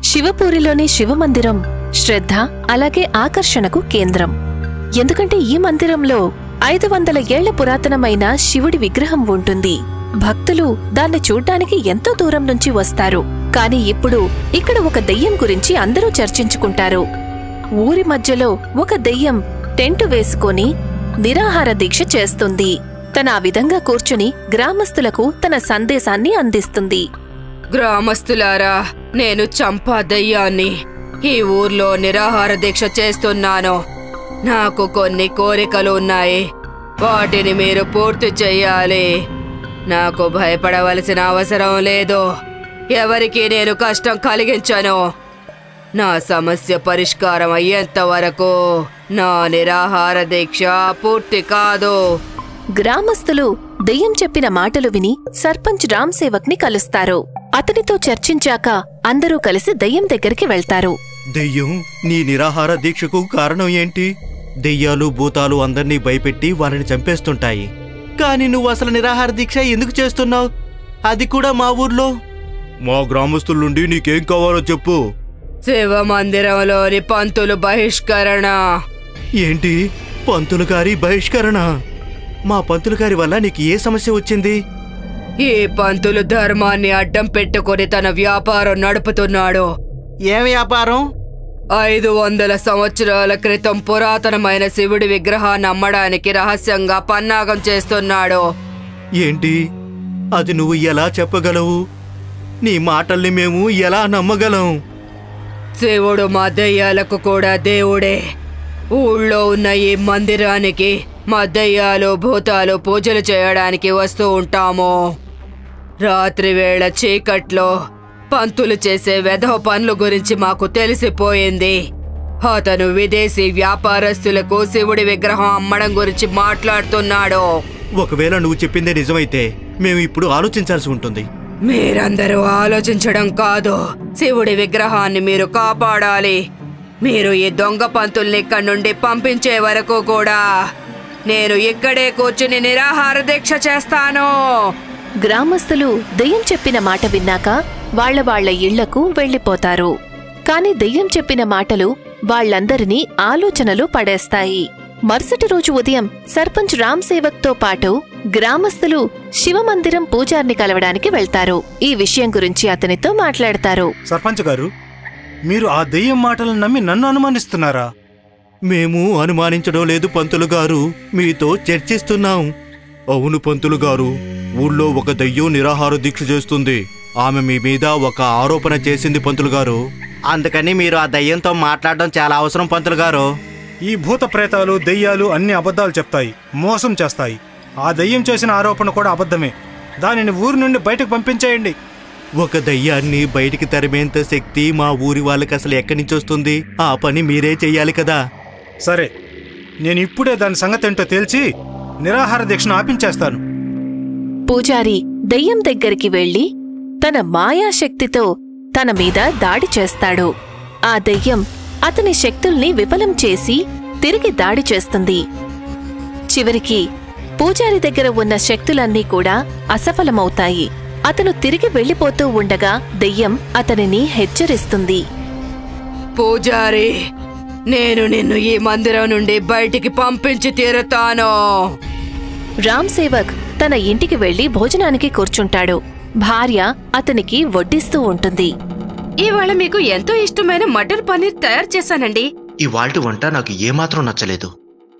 శివపూరిలోని శివమందిరం శ్రద్ధ అలాగే ఆకర్షణకు కేంద్రం ఎందుకంటే ఈ మందిరంలో ఐదు వందల ఏళ్ల పురాతనమైన శివుడి విగ్రహం ఉంటుంది భక్తులు దాన్ని చూడ్డానికి ఎంతో దూరం నుంచి వస్తారు కాని ఇప్పుడు ఇక్కడ ఒక దెయ్యం గురించి అందరూ చర్చించుకుంటారు ఊరి మధ్యలో ఒక దెయ్యం టెంటు వేసుకొని నిరాహార దీక్ష చేస్తుంది తన ఆ విధంగా కూర్చుని గ్రామస్తులకు తన సందేశాన్ని అందిస్తుంది గ్రామస్తులారా నేను చంపా దయ్యాన్ని ఈ ఊర్లో నిరాహార దీక్ష చేస్తున్నాను నాకు కొన్ని కోరికలు ఉన్నాయి వాటిని మీరు పూర్తి చెయ్యాలి నాకు భయపడవలసిన అవసరం లేదు ఎవరికి నేను కష్టం కలిగించను నా సమస్య పరిష్కారం అయ్యేంత వరకు నా నిరాహార దీక్ష పూర్తి కాదు గ్రామస్తులు దెయ్యం చెప్పిన మాటలు విని సర్పంచ్ రామ్ సేవక్ ని కలుస్తారు అతనితో చర్చించాక అందరూ కలిసి దెయ్యం దగ్గరికి వెళ్తారు దెయ్యం నీ నిరాహార దీక్షకు కారణం ఏంటి దెయ్యాలు భూతాలు అందర్నీ భయపెట్టి వాళ్ళని చంపేస్తుంటాయి కానీ నువ్వు అసలు నిరాహార దీక్ష ఎందుకు చేస్తున్నావు అది కూడా మా ఊర్లో మా గ్రామస్తుల నుండి నీకేం కావాలో చెప్పు శివ మందిరంలోని పంతులు బహిష్కరణ ఏంటి పంతులు గారి బహిష్కరణ మా పంతులు గారి వల్ల నీకు ఏ సమస్య వచ్చింది ఈ పంతులు ధర్మాన్ని అడ్డం పెట్టుకొని తన వ్యాపారం నడుపుతున్నాడు ఏం వ్యాపారం ఐదు వందల సంవత్సరాల క్రితం పురాతనమైన శివుడి విగ్రహాన్ని అమ్మడానికి రహస్యంగా పన్నాగం చేస్తున్నాడు ఏంటి అది నువ్వు ఎలా చెప్పగలవు నీ మాటల్ని మేము ఎలా నమ్మగలం శివుడు మా దయ్యాలకు కూడా దేవుడే ఊళ్ళో ఉన్న ఈ మందిరానికి మా దయ్యాలు భూతాలు పూజలు చేయడానికి వస్తూ ఉంటాము రాత్రి వేళ చీకట్లో పంతులు చేసే వెధవ పనుల గురించి మాకు తెలిసిపోయింది అతను విదేశీ వ్యాపారస్తులకు శివుడి విగ్రహం అమ్మడం గురించి మాట్లాడుతున్నాడు ఒకవేళ నువ్వు చెప్పిందే నిజమైతే మేము ఇప్పుడు ఆలోచించాల్సి ఉంటుంది మీరందరూ ఆలోచించడం కాదు శివుడి విగ్రహాన్ని మీరు కాపాడాలి మీరు ఈ దొంగ పంతుల్ని ఇక్కడి నుండి పంపించే వరకు కూడా నేను ఇక్కడే కూర్చుని నిరాహార దీక్ష చేస్తాను గ్రామస్తులు దెయ్యం చెప్పిన మాట విన్నాక వాళ్ళ వాళ్ళ ఇళ్లకు వెళ్లిపోతారు కాని దెయ్యం చెప్పిన మాటలు వాళ్ళందరినీ ఆలోచనలు పడేస్తాయి మరుసటి రోజు ఉదయం సర్పంచ్ రామ్ సేవక్తో పాటు గ్రామస్తులు శివమందిరం పూజార్ని కలవడానికి వెళ్తారు ఈ విషయం గురించి అతనితో మాట్లాడతారు సర్పంచ్ గారు మీరు ఆ దెయ్యం మాటలను నమ్మి నన్ను అనుమానిస్తున్నారా మేము అనుమానించడం లేదు పంతులు గారు మీతో చర్చిస్తున్నాం అవును పంతులు గారు ఊళ్ళో ఒక దయ్యం నిరాహార దీక్ష చేస్తుంది ఆమె మీ మీద ఒక ఆరోపణ చేసింది పంతులు గారు అందుకని మీరు ఆ దయ్యంతో మాట్లాడడం చాలా అవసరం పంతులు గారు ఈ భూత ప్రేతాలు దెయ్యాలు అన్ని అబద్ధాలు చెప్తాయి మోసం చేస్తాయి ఆ దెయ్యం చేసిన ఆరోపణ కూడా అబద్ధమే దానిని ఊరి నుండి బయటకు పంపించేయండి ఒక దయ్యాన్ని బయటికి తరిమేంత శక్తి మా ఊరి వాళ్ళకి అసలు ఎక్కడి నుంచి వస్తుంది ఆ పని మీరే చెయ్యాలి కదా సరే నేను ఇప్పుడే దాని సంగతి ఏంటో తేల్చి నిరాహార దీక్షను ఆపించేస్తాను పూజారి దెయ్యం దగ్గరికి వెళ్లి తన మాయాశక్తితో తన మీద దాడి చేస్తాడు ఆ దెయ్యం అతని శక్తుల్ని విఫలం చేసి తిరిగి దాడి చేస్తుంది చివరికి పూజారి దగ్గర ఉన్న శక్తులన్నీ కూడా అసఫలమవుతాయి అతను తిరిగి వెళ్లిపోతూ ఉండగా దెయ్యం అతనిని హెచ్చరిస్తుంది పూజారి నేను నిన్ను ఈ మందిరం నుండి బయటికి పంపించి తీరుతాను రామ్ సేవక్ తన ఇంటికి వెళ్లి భోజనానికి కూర్చుంటాడు భార్య అతనికి వడ్డిస్తూ ఉంటుంది ఇవాళ మీకు ఎంతో ఇష్టమైన మటర్ పన్నీర్ తయారు చేశానండి ఇవాల్టి వంట నాకు ఏమాత్రం నచ్చలేదు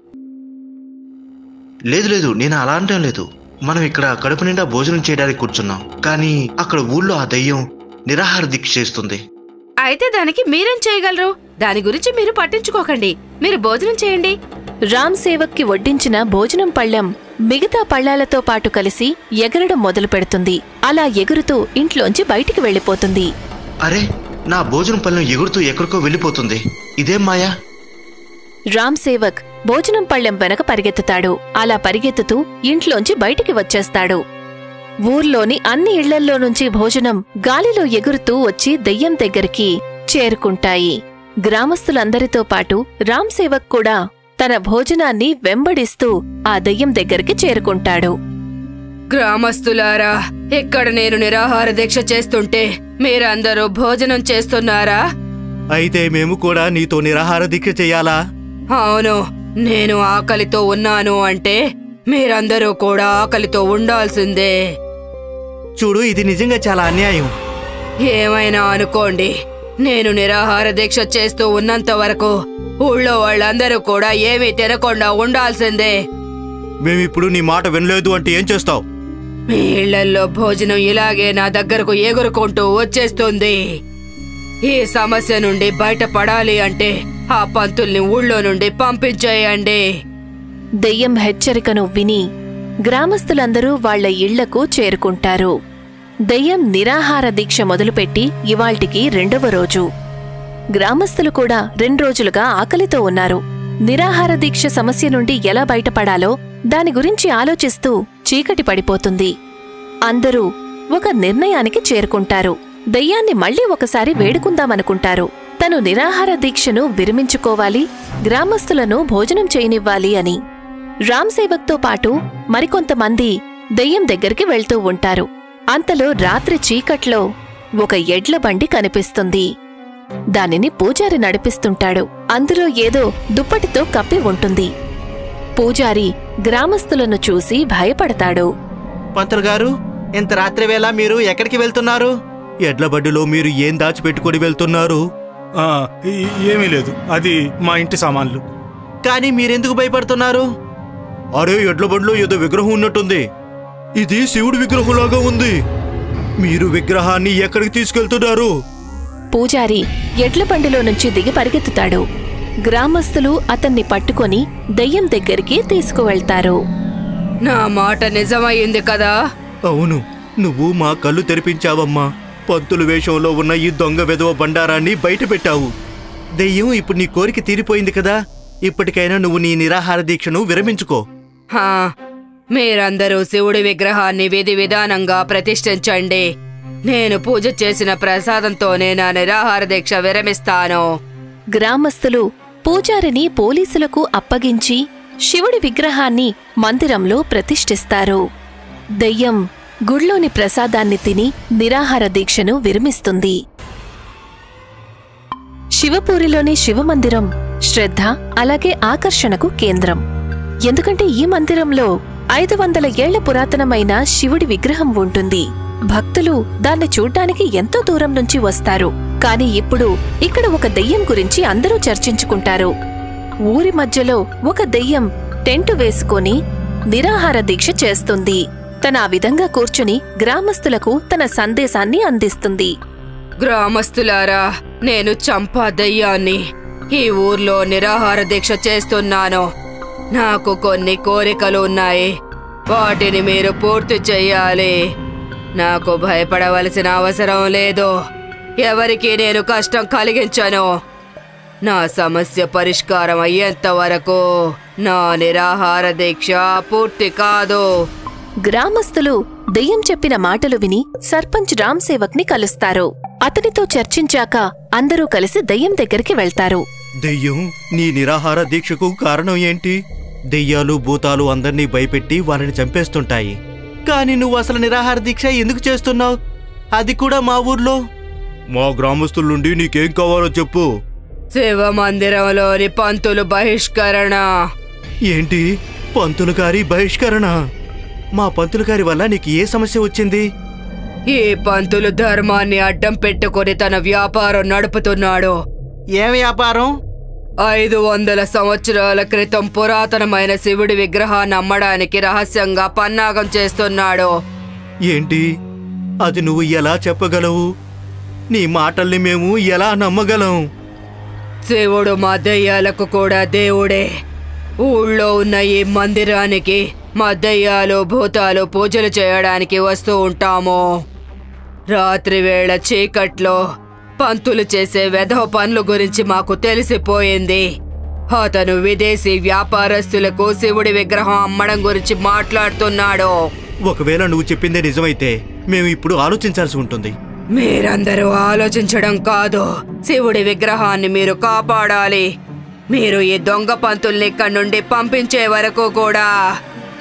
లేదు లేదు నేను అలా అనటం లేదు మనం ఇక్కడ కడుపు నిండా భోజనం చేయడానికి కూర్చున్నాం కానీ అక్కడ ఊళ్ళో ఆ దయ్యం నిరాహార దీక్ష చేస్తుంది అయితే దానికి మీరేం చేయగలరు దాని గురించి మీరు పట్టించుకోకండి మీరు భోజనం చేయండి రామ్ సేవక్కి వడ్డించిన భోజనం పళ్ళెం మిగతా పళ్ళాలతో పాటు కలిసి ఎగరడం మొదలు పెడుతుంది అలా ఎగురుతూ ఇంట్లోంచి బయటికి వెళ్ళిపోతుంది అరే నా భోజనం పళ్ళెం ఎగురుతూ ఎక్కడికో వెళ్ళిపోతుంది ఇదేం మాయా రామ్ సేవక్ భోజనం పళ్ళెం వెనక పరిగెత్తుతాడు అలా పరిగెత్తుతూ ఇంట్లోంచి బయటికి వచ్చేస్తాడు ఊర్లోని అన్ని ఇళ్లల్లో నుంచి భోజనం గాలిలో ఎగురుతూ వచ్చి దెయ్యం దగ్గరికి చేరుకుంటాయి గ్రామస్తులందరితో పాటు రామ్ సేవక్ కూడా తన భోజనాన్ని వెంబడిస్తూ ఆ దెయ్యం దగ్గరికి చేరుకుంటాడు గ్రామస్తులారా ఇక్కడ నేను నిరాహార దీక్ష చేస్తుంటే మీరందరూ భోజనం చేస్తున్నారా అయితే మేము కూడా నీతో నిరాహార దీక్ష చెయ్యాలా అవును నేను ఆకలితో ఉన్నాను అంటే మీరందరూ కూడా ఆకలితో ఉండాల్సిందే చూడు ఇది నిజంగా చాలా అన్యాయం ఏమైనా అనుకోండి నేను నిరాహార దీక్ష చేస్తూ ఉన్నంత వరకు ఊళ్ళో వాళ్ళందరూ కూడా ఏమీ తినకుండా ఉండాల్సిందే మేమిప్పుడు నీ మాట వినలేదు అంటే ఏం చేస్తావు మీ ఇళ్లల్లో భోజనం ఇలాగే నా దగ్గరకు ఎగురుకుంటూ వచ్చేస్తుంది ఈ సమస్య నుండి బయటపడాలి అంటే ఆ పంతుల్ని ఊళ్ళో నుండి పంపించేయండి దెయ్యం హెచ్చరికను విని గ్రామస్తులందరూ వాళ్ళ ఇళ్లకు చేరుకుంటారు దెయ్యం నిరాహార దీక్ష మొదలుపెట్టి ఇవాల్టికి రెండవ రోజు గ్రామస్తులు కూడా రెండు రోజులుగా ఆకలితో ఉన్నారు నిరాహార దీక్ష సమస్య నుండి ఎలా బయటపడాలో దాని గురించి ఆలోచిస్తూ చీకటి పడిపోతుంది అందరూ ఒక నిర్ణయానికి చేరుకుంటారు దెయ్యాన్ని మళ్ళీ ఒకసారి వేడుకుందామనుకుంటారు తను నిరాహార దీక్షను విరమించుకోవాలి గ్రామస్తులను భోజనం చేయనివ్వాలి అని రామ్ సేవక్తో పాటు మరికొంతమంది దెయ్యం దగ్గరికి వెళ్తూ ఉంటారు అంతలో రాత్రి చీకట్లో ఒక ఎడ్ల బండి కనిపిస్తుంది దానిని పూజారి నడిపిస్తుంటాడు అందులో ఏదో దుప్పటితో కప్పి ఉంటుంది పూజారి గ్రామస్తులను చూసి భయపడతాడు పంతులు గారు ఇంత రాత్రి వేళ మీరు ఎక్కడికి వెళ్తున్నారు ఎడ్ల బండిలో మీరు ఏం దాచిపెట్టుకుని వెళ్తున్నారు ఆ, ఈ- ఏమీ లేదు అది మా ఇంటి సామాన్లు కానీ మీరెందుకు భయపడుతున్నారు అరే ఎడ్ల బండిలో ఏదో విగ్రహం ఉన్నట్టుంది ఇది శివుడి విగ్రహంలాగా ఉంది మీరు విగ్రహాన్ని ఎక్కడికి తీసుకెళ్తున్నారు పూజారి ఎడ్ల బండిలో నుంచి దిగి పరిగెత్తుతాడు గ్రామస్తులు అతన్ని పట్టుకొని దెయ్యం దగ్గరికి తీసుకువెళ్తారు నా మాట నిజమయ్యింది కదా అవును నువ్వు మా కళ్ళు తెరిపించావమ్మా పంతులు వేషంలో ఉన్న ఈ దొంగ వెధవ బండారాన్ని బయట పెట్టావు దెయ్యం ఇప్పుడు నీ కోరిక తీరిపోయింది కదా ఇప్పటికైనా నువ్వు నీ నిరాహార దీక్షను విరమించుకో హా మీరందరూ శివుడి విగ్రహాన్ని విధి విధానంగా ప్రతిష్ఠించండి నేను పూజ చేసిన ప్రసాదంతోనే నా నిరాహార దీక్ష విరమిస్తాను గ్రామస్తులు పూజారిని పోలీసులకు అప్పగించి శివుడి విగ్రహాన్ని మందిరంలో ప్రతిష్ఠిస్తారు దెయ్యం గుళ్ళోని ప్రసాదాన్ని తిని నిరాహార దీక్షను విరమిస్తుంది శివపూరిలోని శివమందిరం శ్రద్ధ అలాగే ఆకర్షణకు కేంద్రం ఎందుకంటే ఈ మందిరంలో ఐదు వందల ఏళ్ల పురాతనమైన శివుడి విగ్రహం ఉంటుంది భక్తులు దాన్ని చూడ్డానికి ఎంతో దూరం నుంచి వస్తారు కాని ఇప్పుడు ఇక్కడ ఒక దెయ్యం గురించి అందరూ చర్చించుకుంటారు ఊరి మధ్యలో ఒక దెయ్యం టెంటు వేసుకొని నిరాహార దీక్ష చేస్తుంది తన ఆ విధంగా కూర్చుని గ్రామస్తులకు తన సందేశాన్ని అందిస్తుంది గ్రామస్తులారా నేను చంపా దయ్యాన్ని ఈ ఊర్లో నిరాహార దీక్ష చేస్తున్నాను నాకు కొన్ని కోరికలు ఉన్నాయి వాటిని మీరు పూర్తి చెయ్యాలి నాకు భయపడవలసిన అవసరం లేదు ఎవరికి నేను కష్టం కలిగించను నా సమస్య పరిష్కారం అయ్యేంత వరకు నా నిరాహార దీక్ష పూర్తి కాదు గ్రామస్తులు దెయ్యం చెప్పిన మాటలు విని సర్పంచ్ రామ్ సేవక్ ని కలుస్తారు అతనితో చర్చించాక అందరూ కలిసి దెయ్యం దగ్గరికి వెళ్తారు దెయ్యం నీ నిరాహార దీక్షకు కారణం ఏంటి దెయ్యాలు భూతాలు అందర్నీ భయపెట్టి వాళ్ళని చంపేస్తుంటాయి కానీ నువ్వు అసలు నిరాహార దీక్ష ఎందుకు చేస్తున్నావు అది కూడా మా ఊర్లో మా గ్రామస్తుల నుండి నీకేం కావాలో చెప్పు శివ మందిరంలోని పంతులు బహిష్కరణ ఏంటి పంతులు గారి బహిష్కరణ మా పంతులు గారి వల్ల నీకు ఏ సమస్య వచ్చింది ఈ పంతులు ధర్మాన్ని అడ్డం పెట్టుకొని తన వ్యాపారం నడుపుతున్నాడు ఏం వ్యాపారం ఐదు వందల సంవత్సరాల క్రితం పురాతనమైన శివుడి విగ్రహాన్ని అమ్మడానికి రహస్యంగా పన్నాగం చేస్తున్నాడు ఏంటి అది నువ్వు ఎలా చెప్పగలవు నీ మాటల్ని మేము ఎలా నమ్మగలం శివుడు మా దెయ్యాలకు కూడా దేవుడే ఊళ్ళో ఉన్న ఈ మందిరానికి మా దెయ్యాలు భూతాలు పూజలు చేయడానికి వస్తూ ఉంటాము రాత్రి వేళ చీకట్లో పంతులు చేసే వెధవ పనుల గురించి మాకు తెలిసిపోయింది అతను విదేశీ వ్యాపారస్తులకు శివుడి విగ్రహం అమ్మడం గురించి మాట్లాడుతున్నాడు ఒకవేళ నువ్వు చెప్పిందే నిజమైతే మేము ఇప్పుడు ఆలోచించాల్సి ఉంటుంది మీరందరూ ఆలోచించడం కాదు శివుడి విగ్రహాన్ని మీరు కాపాడాలి మీరు ఈ దొంగ పంతుల్ని ఇక్కడి నుండి పంపించే వరకు కూడా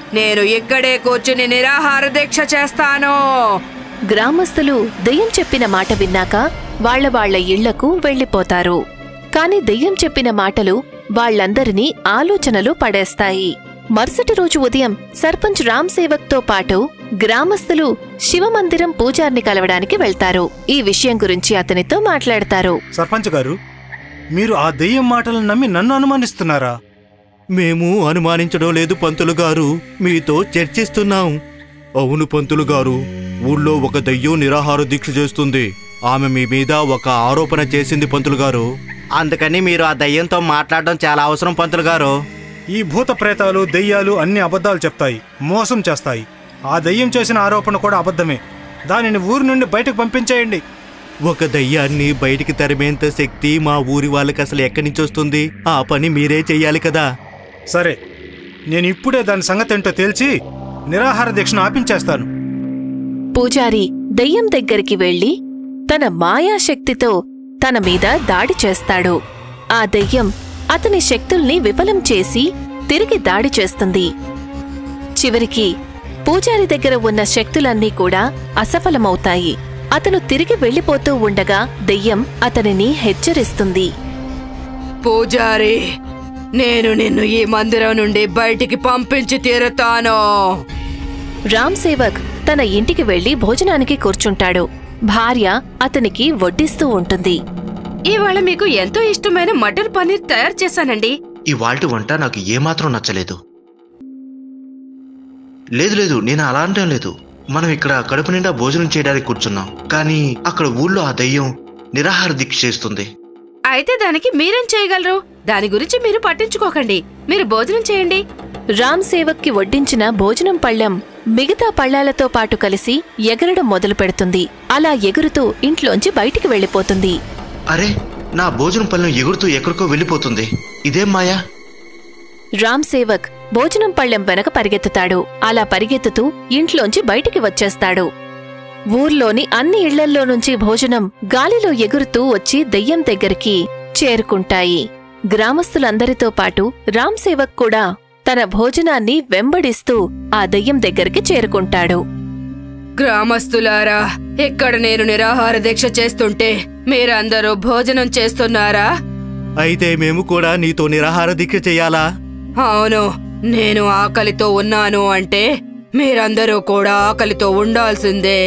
నేను ఇక్కడే కూర్చుని నిరాహార దీక్ష చేస్తాను గ్రామస్తులు దెయ్యం చెప్పిన మాట విన్నాక వాళ్ళ వాళ్ళ ఇళ్లకు వెళ్లిపోతారు కాని దెయ్యం చెప్పిన మాటలు వాళ్ళందరినీ ఆలోచనలు పడేస్తాయి మరుసటి రోజు ఉదయం సర్పంచ్ రామ్ సేవక్తో పాటు గ్రామస్తులు శివమందిరం పూజార్ని కలవడానికి వెళ్తారు ఈ విషయం గురించి అతనితో మాట్లాడతారు సర్పంచ్ గారు మీరు ఆ దెయ్యం మాటలను నమ్మి నన్ను అనుమానిస్తున్నారా మేము అనుమానించడం లేదు పంతులు గారు మీతో చర్చిస్తున్నాం అవును పంతులు గారు ఊళ్ళో ఒక దయ్యం నిరాహార దీక్ష చేస్తుంది ఆమె మీ మీద ఒక ఆరోపణ చేసింది పంతులు గారు అందుకని మీరు ఆ దయ్యంతో మాట్లాడడం చాలా అవసరం పంతులు గారు ఈ భూత ప్రేతాలు దెయ్యాలు అన్ని అబద్ధాలు చెప్తాయి మోసం చేస్తాయి ఆ దెయ్యం చేసిన ఆరోపణ కూడా అబద్ధమే దానిని ఊరి నుండి బయటకు పంపించేయండి ఒక దయ్యాన్ని బయటికి తరిమేంత శక్తి మా ఊరి వాళ్ళకి అసలు ఎక్కడి నుంచి వస్తుంది ఆ పని మీరే చెయ్యాలి కదా సరే నేను ఇప్పుడే దాని సంగతి ఏంటో తేల్చి నిరాహార దీక్షను ఆపించేస్తాను పూజారి దెయ్యం దగ్గరికి వెళ్లి తన మాయాశక్తితో తన మీద దాడి చేస్తాడు ఆ దెయ్యం అతని శక్తుల్ని విఫలం చేసి తిరిగి దాడి చేస్తుంది చివరికి పూజారి దగ్గర ఉన్న శక్తులన్నీ కూడా అసఫలమవుతాయి అతను తిరిగి వెళ్లిపోతూ ఉండగా దెయ్యం అతనిని హెచ్చరిస్తుంది పూజారి నేను నిన్ను ఈ మందిరం నుండి బయటికి పంపించి తీరుతాను రామ్ సేవక్ తన ఇంటికి వెళ్లి భోజనానికి కూర్చుంటాడు భార్య అతనికి వడ్డిస్తూ ఉంటుంది ఇవాళ మీకు ఎంతో ఇష్టమైన మటర్ పన్నీర్ తయారు చేశానండి ఈ వాల్టి వంట నాకు ఏమాత్రం నచ్చలేదు లేదు లేదు నేను అలా అనటం లేదు మనం ఇక్కడ కడుపు నిండా భోజనం చేయడానికి కూర్చున్నాం కానీ అక్కడ ఊళ్ళో ఆ దయ్యం నిరాహార దీక్ష చేస్తుంది అయితే దానికి మీరేం చేయగలరు దాని గురించి మీరు పట్టించుకోకండి మీరు భోజనం చేయండి రామ్ సేవక్కి వడ్డించిన భోజనం పళ్ళెం మిగతా పళ్ళాలతో పాటు కలిసి ఎగరడం మొదలు పెడుతుంది అలా ఎగురుతూ ఇంట్లోంచి బయటికి వెళ్ళిపోతుంది అరే నా భోజనం పళ్ళెం ఎగురుతూ ఎక్కడికో వెళ్ళిపోతుంది ఇదేం మాయా రామ్ సేవక్ భోజనం పళ్ళెం వెనక పరిగెత్తుతాడు అలా పరిగెత్తుతూ ఇంట్లోంచి బయటికి వచ్చేస్తాడు ఊర్లోని అన్ని ఇళ్లల్లో నుంచి భోజనం గాలిలో ఎగురుతూ వచ్చి దెయ్యం దగ్గరికి చేరుకుంటాయి గ్రామస్తులందరితో పాటు రామ్ సేవక్ కూడా తన భోజనాన్ని వెంబడిస్తూ ఆ దెయ్యం దగ్గరికి చేరుకుంటాడు గ్రామస్తులారా ఇక్కడ నేను నిరాహార దీక్ష చేస్తుంటే మీరందరూ భోజనం చేస్తున్నారా అయితే మేము కూడా నీతో నిరాహార దీక్ష చెయ్యాలా అవును నేను ఆకలితో ఉన్నాను అంటే మీరందరూ కూడా ఆకలితో ఉండాల్సిందే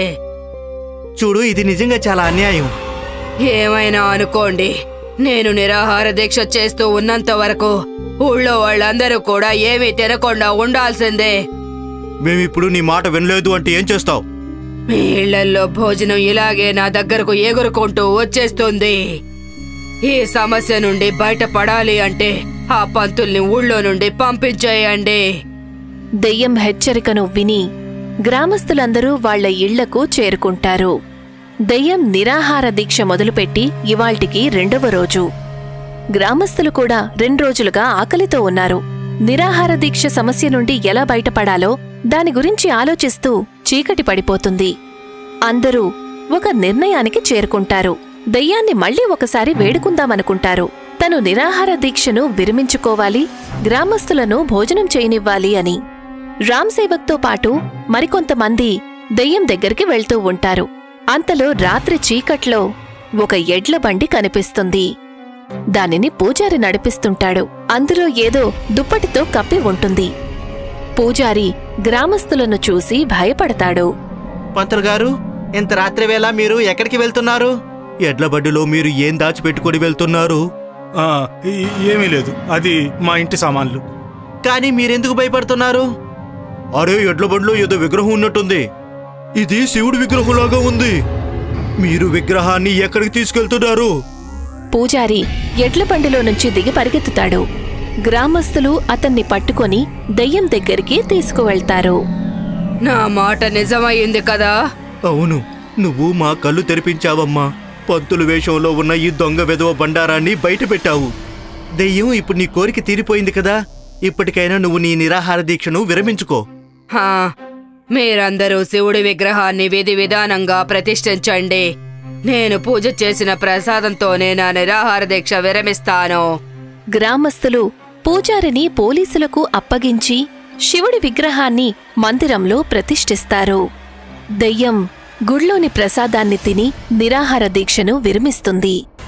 చూడు ఇది నిజంగా చాలా అన్యాయం ఏమైనా అనుకోండి నేను నిరాహార దీక్ష చేస్తూ ఉన్నంత వరకు ఊళ్ళో వాళ్ళందరూ కూడా ఏమీ తినకుండా ఉండాల్సిందే మేమిప్పుడు నీ మాట వినలేదు అంటే ఏం చేస్తావు మీ ఇళ్లల్లో భోజనం ఇలాగే నా దగ్గరకు ఎగురుకుంటూ వచ్చేస్తుంది ఈ సమస్య నుండి బయటపడాలి అంటే ఆ పంతుల్ని ఊళ్ళో నుండి పంపించేయండి దెయ్యం హెచ్చరికను విని గ్రామస్తులందరూ వాళ్ళ ఇళ్లకు చేరుకుంటారు దెయ్యం నిరాహార దీక్ష మొదలుపెట్టి ఇవాల్టికి రెండవ రోజు గ్రామస్తులు కూడా రెండు రోజులుగా ఆకలితో ఉన్నారు నిరాహార దీక్ష సమస్య నుండి ఎలా బయటపడాలో దాని గురించి ఆలోచిస్తూ చీకటి పడిపోతుంది అందరూ ఒక నిర్ణయానికి చేరుకుంటారు దెయ్యాన్ని మళ్ళీ ఒకసారి వేడుకుందామనుకుంటారు తను నిరాహార దీక్షను విరమించుకోవాలి గ్రామస్తులను భోజనం చేయనివ్వాలి అని రామ్ సేవక్తో పాటు మరికొంతమంది దెయ్యం దగ్గరికి వెళ్తూ ఉంటారు అంతలో రాత్రి చీకట్లో ఒక ఎడ్ల బండి కనిపిస్తుంది దానిని పూజారి నడిపిస్తుంటాడు అందులో ఏదో దుప్పటితో కప్పి ఉంటుంది పూజారి గ్రామస్తులను చూసి భయపడతాడు పంతులు గారు ఇంత రాత్రి వేళ మీరు ఎక్కడికి వెళ్తున్నారు ఎడ్ల బడ్డిలో మీరు ఏం దాచిపెట్టుకుని వెళ్తున్నారు ఆ, ఈ- ఏమీ లేదు అది మా ఇంటి సామాన్లు కానీ మీరెందుకు భయపడుతున్నారు అరే ఎడ్ల బండిలో ఏదో విగ్రహం ఉన్నట్టుంది ఇది శివుడి విగ్రహంలాగా ఉంది మీరు విగ్రహాన్ని ఎక్కడికి తీసుకెళ్తున్నారు పూజారి ఎడ్ల బండిలో నుంచి దిగి పరిగెత్తుతాడు గ్రామస్తులు అతన్ని పట్టుకొని దెయ్యం దగ్గరికి తీసుకువెళ్తారు నా మాట నిజమయ్యింది కదా అవును నువ్వు మా కళ్ళు తెరిపించావమ్మా పంతులు వేషంలో ఉన్న ఈ దొంగ వెధవ బండారాన్ని బయట పెట్టావు దెయ్యం ఇప్పుడు నీ కోరిక తీరిపోయింది కదా ఇప్పటికైనా నువ్వు నీ నిరాహార దీక్షను విరమించుకో హా మీరందరూ శివుడి విగ్రహాన్ని విధి విధానంగా ప్రతిష్ఠించండి నేను పూజ చేసిన ప్రసాదంతోనే నా నిరాహార దీక్ష విరమిస్తాను గ్రామస్తులు పూజారిని పోలీసులకు అప్పగించి శివుడి విగ్రహాన్ని మందిరంలో ప్రతిష్ఠిస్తారు దెయ్యం గుళ్ళోని ప్రసాదాన్ని తిని నిరాహార దీక్షను విరమిస్తుంది